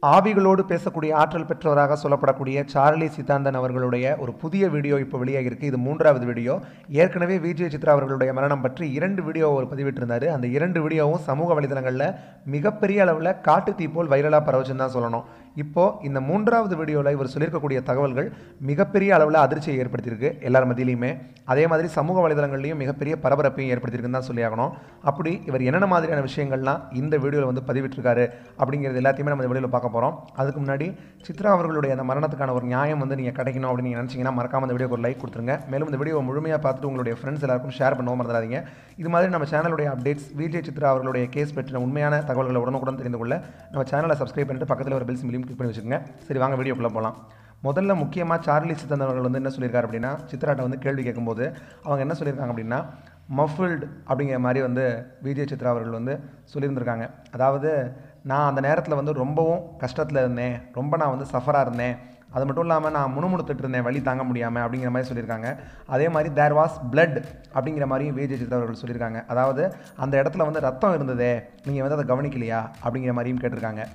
ஆவிகளோடு பேசக்கூடிய ஆற்றல் பெற்றவராக சொல்லப்படக்கூடிய சார்லி சித்தாந்தன் அவர்களுடைய ஒரு புதிய வீடியோ இப்போ வெளியாகிருக்கு இது மூன்றாவது வீடியோ ஏற்கனவே விஜய் சித்ரா அவர்களுடைய மரணம் பற்றி இரண்டு வீடியோ அவர் பதிவிட்டிருந்தார் அந்த இரண்டு வீடியோவும் சமூக வலைதளங்களில் மிகப்பெரிய அளவில் காட்டுத்தீ போல் வைரலாக பரவச்சுன்னு தான் சொல்லணும் இப்போ இந்த மூன்றாவது வீடியோவில் இவர் சொல்லியிருக்கக்கூடிய தகவல்கள் மிகப்பெரிய அளவில் அதிர்ச்சியை ஏற்படுத்தியிருக்கு எல்லார் மத்தியிலையுமே அதே மாதிரி சமூக வலைதளங்கள்லையும் மிகப்பெரிய பரபரப்பையும் ஏற்படுத்தியிருக்குன்னு தான் சொல்லியாகணும் அப்படி இவர் என்னென்ன மாதிரியான விஷயங்கள்லாம் இந்த வீடியோவில் வந்து பதிவிட்டிருக்காரு அப்படிங்கிறது எல்லாத்தையுமே நம்ம இந்த வீடியோவில் பார்க்க போகிறோம் அதுக்கு முன்னாடி சித்ரா அவர்களுடைய அந்த மரணத்துக்கான ஒரு நியாயம் வந்து நீங்கள் கிடைக்கணும் அப்படின்னு நீங்கள் நினச்சிங்கன்னா மறக்காம இந்த வீடியோக்கு ஒரு லைக் கொடுத்துருங்க மேலும் இந்த வீடியோ முழுமையாக பார்த்துட்டு உங்களுடைய ஃப்ரெண்ட்ஸ் எல்லாருக்கும் ஷேர் பண்ணவும் மறந்துடாதீங்க இது மாதிரி நம்ம சேனலுடைய அப்டேட்ஸ் விஜய் சித்ரா அவர்களுடைய கேஸ் பற்றின உண்மையான தகவல்களை உடனுக்குடன் தெரிந்து கொள்ள நம்ம சேனலை சப்ஸ்கிரைப் பண்ணிட்டு பக்கத்தில் ஒரு பெல் சிம்பிளையும் கிளிக் பண்ணி வச்சுக்கோங்க சரி வாங்க வீடியோக்குள்ளே போகலாம் முதல்ல முக்கியமாக சார்லி சித்தன் அவர்கள் வந்து என்ன சொல்லியிருக்காரு அப்படின்னா சித்ராட்ட வந்து கேள்வி கேட்கும்போது அவங்க என்ன சொல்லியிருக்காங்க அப்படின்னா மஃபில்டு அப்படிங்கிற மாதிரி வந்து விஜய் சித்ரா அவர்கள் வந்து சொல்லியிருந்திருக்காங்க அதாவது நான் அந்த நேரத்தில் வந்து ரொம்பவும் கஷ்டத்தில் இருந்தேன் ரொம்ப நான் வந்து சஃபராக இருந்தேன் அது மட்டும் இல்லாமல் நான் முணுமுணுத்துட்டு இருந்தேன் வழி தாங்க முடியாமல் அப்படிங்கிற மாதிரி சொல்லியிருக்காங்க அதே மாதிரி தேர் வாஸ் பிளட் அப்படிங்கிற மாதிரியும் விஜய் சித்ரா அவர்கள் சொல்லியிருக்காங்க அதாவது அந்த இடத்துல வந்து ரத்தம் இருந்ததே நீங்கள் வந்து அதை கவனிக்கலையா அப்படிங்கிற மாதிரியும் கேட்டிருக்காங்க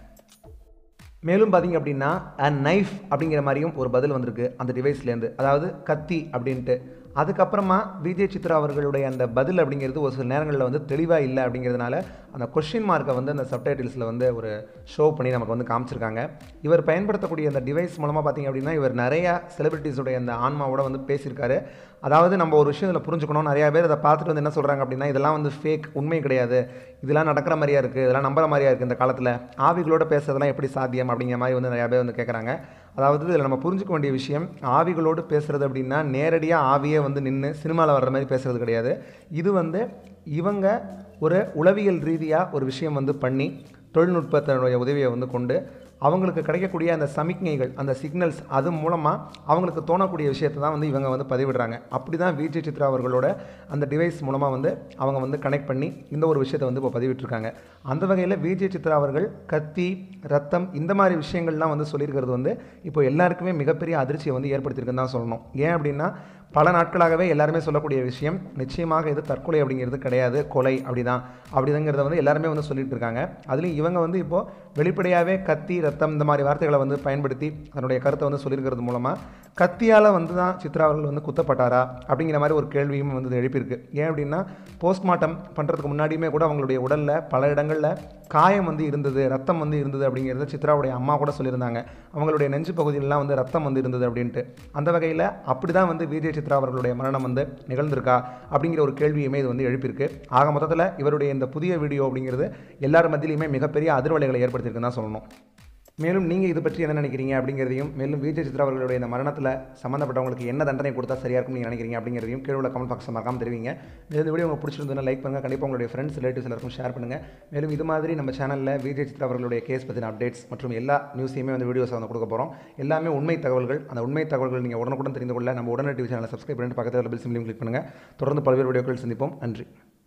மேலும் பார்த்தீங்க அப்படின்னா அ நைஃப் அப்படிங்கிற மாதிரியும் ஒரு பதில் வந்திருக்கு அந்த டிவைஸ்லேருந்து அதாவது கத்தி அப்படின்ட்டு அதுக்கப்புறமா விஜய் சித்ரா அவர்களுடைய அந்த பதில் அப்படிங்கிறது ஒரு சில நேரங்களில் வந்து தெளிவாக இல்லை அப்படிங்கிறதுனால அந்த கொஷின் மார்க்கை வந்து அந்த சப்டைட்டில்ஸில் வந்து ஒரு ஷோ பண்ணி நமக்கு வந்து காமிச்சிருக்காங்க இவர் பயன்படுத்தக்கூடிய அந்த டிவைஸ் மூலமாக பார்த்தீங்க அப்படின்னா இவர் நிறையா செலிபிரிட்டிஸுடைய அந்த ஆன்மாவோட வந்து பேசியிருக்காரு அதாவது நம்ம ஒரு விஷயம் இதில் புரிஞ்சுக்கணும் நிறையா பேர் அதை பார்த்துட்டு வந்து என்ன சொல்கிறாங்க அப்படின்னா இதெல்லாம் வந்து ஃபேக் உண்மை கிடையாது இதெல்லாம் நடக்கிற மாதிரியா இருக்குது இதெல்லாம் நம்புற மாதிரியா இருக்குது இந்த காலத்தில் ஆவிகளோட பேசுறதெல்லாம் எப்படி சாத்தியம் அப்படிங்கிற மாதிரி வந்து நிறையா பேர் வந்து கேட்குறாங்க அதாவது இதில் நம்ம புரிஞ்சுக்க வேண்டிய விஷயம் ஆவிகளோடு பேசுகிறது அப்படின்னா நேரடியாக ஆவியே வந்து நின்று சினிமாவில் வர்ற மாதிரி பேசுகிறது கிடையாது இது வந்து இவங்க ஒரு உளவியல் ரீதியாக ஒரு விஷயம் வந்து பண்ணி தொழில்நுட்பத்தினுடைய உதவியை வந்து கொண்டு அவங்களுக்கு கிடைக்கக்கூடிய அந்த சமிக்ஞைகள் அந்த சிக்னல்ஸ் அது மூலமாக அவங்களுக்கு தோணக்கூடிய விஷயத்தை தான் வந்து இவங்க வந்து பதிவிடுறாங்க அப்படி தான் விஜய் சித்ரா அவர்களோட அந்த டிவைஸ் மூலமாக வந்து அவங்க வந்து கனெக்ட் பண்ணி இந்த ஒரு விஷயத்தை வந்து இப்போ பதிவிட்டிருக்காங்க அந்த வகையில் விஜய் சித்ரா அவர்கள் கத்தி ரத்தம் இந்த மாதிரி விஷயங்கள்லாம் வந்து சொல்லியிருக்கிறது வந்து இப்போ எல்லாருக்குமே மிகப்பெரிய அதிர்ச்சியை வந்து ஏற்படுத்தியிருக்குன்னு தான் சொல்லணும் ஏன் அப்படின்னா பல நாட்களாகவே எல்லாருமே சொல்லக்கூடிய விஷயம் நிச்சயமாக இது தற்கொலை அப்படிங்கிறது கிடையாது கொலை அப்படிதான் அப்படிதாங்கிறத வந்து எல்லாருமே வந்து சொல்லிட்டு இருக்காங்க அதுலேயும் இவங்க வந்து இப்போது வெளிப்படையாகவே கத்தி ரத்தம் இந்த மாதிரி வார்த்தைகளை வந்து பயன்படுத்தி தன்னுடைய கருத்தை வந்து சொல்லியிருக்கிறது மூலமாக கத்தியால் வந்து தான் சித்ரா அவர்கள் வந்து குத்தப்பட்டாரா அப்படிங்கிற மாதிரி ஒரு கேள்வியும் வந்து எழுப்பியிருக்கு ஏன் அப்படின்னா போஸ்ட்மார்ட்டம் பண்ணுறதுக்கு முன்னாடியுமே கூட அவங்களுடைய உடலில் பல இடங்களில் காயம் வந்து இருந்தது ரத்தம் வந்து இருந்தது அப்படிங்கிறத சித்ராவுடைய அம்மா கூட சொல்லியிருந்தாங்க அவங்களுடைய நெஞ்சு பகுதியிலலாம் வந்து ரத்தம் வந்து இருந்தது அப்படின்ட்டு அந்த வகையில் அப்படி தான் வந்து விஜய் சித்ரா அவர்களுடைய மரணம் வந்து நிகழ்ந்திருக்கா அப்படிங்கிற ஒரு கேள்வியுமே இது வந்து எழுப்பியிருக்கு ஆக மொத்தத்தில் இவருடைய இந்த புதிய வீடியோ அப்படிங்கிறது எல்லார் மத்தியிலையுமே மிகப்பெரிய அதிர்வலைகளை ஏற்படுத்தியிருக்குன்னு தான் சொல்லணும் மேலும் நீங்கள் இது பற்றி என்ன நினைக்கிறீங்க அப்படிங்கிறதையும் மேலும் விஜய் சித்ரா அவர்களுடைய இந்த மரணத்தில் சம்மந்தப்பட்டவங்களுக்கு என்ன தண்டனை கொடுத்தா சரியாக இருக்கும் நீங்கள் நினைக்கிறீங்க அப்படிங்கிறதையும் கீழே உள்ள கமெண்ட் பாக்ஸ் மறக்காம தெரிவிங்க மேலும் இந்த வீடியோ உங்களுக்கு பிடிச்சிருந்ததுன்னா லைக் பண்ணுங்கள் கண்டிப்பாக உங்களுடைய ஃப்ரெண்ட்ஸ் ரிலேட்டிவ்ஸ் எல்லாருக்கும் ஷேர் பண்ணுங்கள் மேலும் இது மாதிரி நம்ம சேனலில் விஜய் சித்ரா அவர்களுடைய கேஸ் பற்றின அப்டேட்ஸ் மற்றும் எல்லா நியூஸையுமே வந்து வீடியோஸ் வந்து கொடுக்க போகிறோம் எல்லாமே உண்மை தகவல்கள் அந்த உண்மை தகவல்கள் நீங்கள் உடனுக்குடன் தெரிந்து கொள்ள நம்ம உடனே டிவி சேனலை சப்ஸ்கிரைப் பண்ணிட்டு பக்கத்தில் பெல் சிம்லையும் கிளிக் பண்ணுங்கள் தொடர்ந்து பல்வேறு வீடியோக்கள் சந்திப்போம் நன்றி